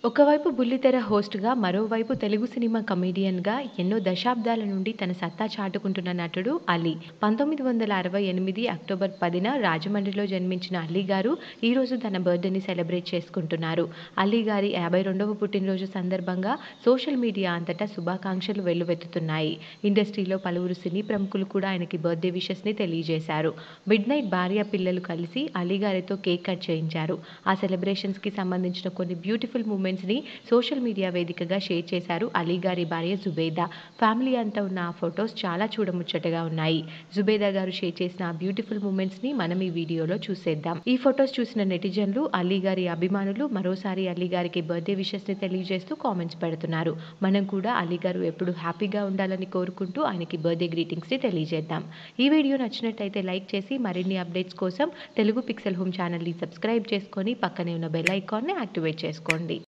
ఒకవైపు బుల్లితెర హోస్ట్‌గా, మరోవైపు తెలుగు సినిమా కమెడియన్‌గా ఎన్నో దశాబ్దాల నుండి తన సత్తా చాటుకుంటున్న నటుడు అలీ. పంతొమ్మిది వందల అరవై ఎనిమిది అక్టోబర్ పదిన రాజమండ్రిలో జన్మించిన అలీ గారు ఈరోజు తన బర్త్‌డేని సెలబ్రేట్ చేసుకుంటున్నారు. అలీ గారి యాభై రెండవ పుట్టినరోజు సందర్భంగా సోషల్ మీడియా అంతటా శుభాకాంక్షలు వెల్లువెత్తుతున్నాయి. ఇండస్ట్రీలో పలువురు సినీ ప్రముఖులు కూడా ఆయనకి బర్త్‌డే విషెస్‌ని తెలియజేశారు. మిడ్‌నైట్ భార్య, పిల్లలు కలిసి అలీ గారితో కేక్ కట్ చేయించారు. ఆ సెలబ్రేషన్స్‌కి సంబంధించిన కొన్ని బ్యూటిఫుల్ మూమెంట్స్‌ని సోషల్ మీడియా వేదికగా షేర్ చేశారు అలీ గారి భార్య జుబైదా. ఫ్యామిలీ అంతా ఉన్న ఆ ఫొటోస్ చాలా చూడముచ్చటగా ఉన్నాయి. జుబైదా గారు షేర్ చేసిన ఆ బ్యూటిఫుల్ మూమెంట్స్‌ని మనం ఈ వీడియోలో చూసేద్దాం. ఈ ఫొటోస్ చూసిన నెటిజన్లు, అలీ గారి అభిమానులు మరోసారి అలీ గారికి బర్త్‌డే విషెస్‌ని తెలియజేస్తూ కామెంట్స్ పెడుతున్నారు. మనం కూడా అలీ గారు ఎప్పుడూ హ్యాపీగా ఉండాలని కోరుకుంటూ ఆయనకి బర్త్‌డే గ్రీటింగ్స్‌ని తెలియజేద్దాం. ఈ వీడియో నచ్చినట్టయితే లైక్ చేసి మరిన్ని అప్డేట్స్ కోసం తెలుగు పిక్సెల్ హోమ్ ఛానల్‌ని సబ్స్క్రైబ్ చేసుకొని పక్కనే ఉన్న బెల్ ఐకాన్‌ని యాక్టివేట్ చేసుకోండి.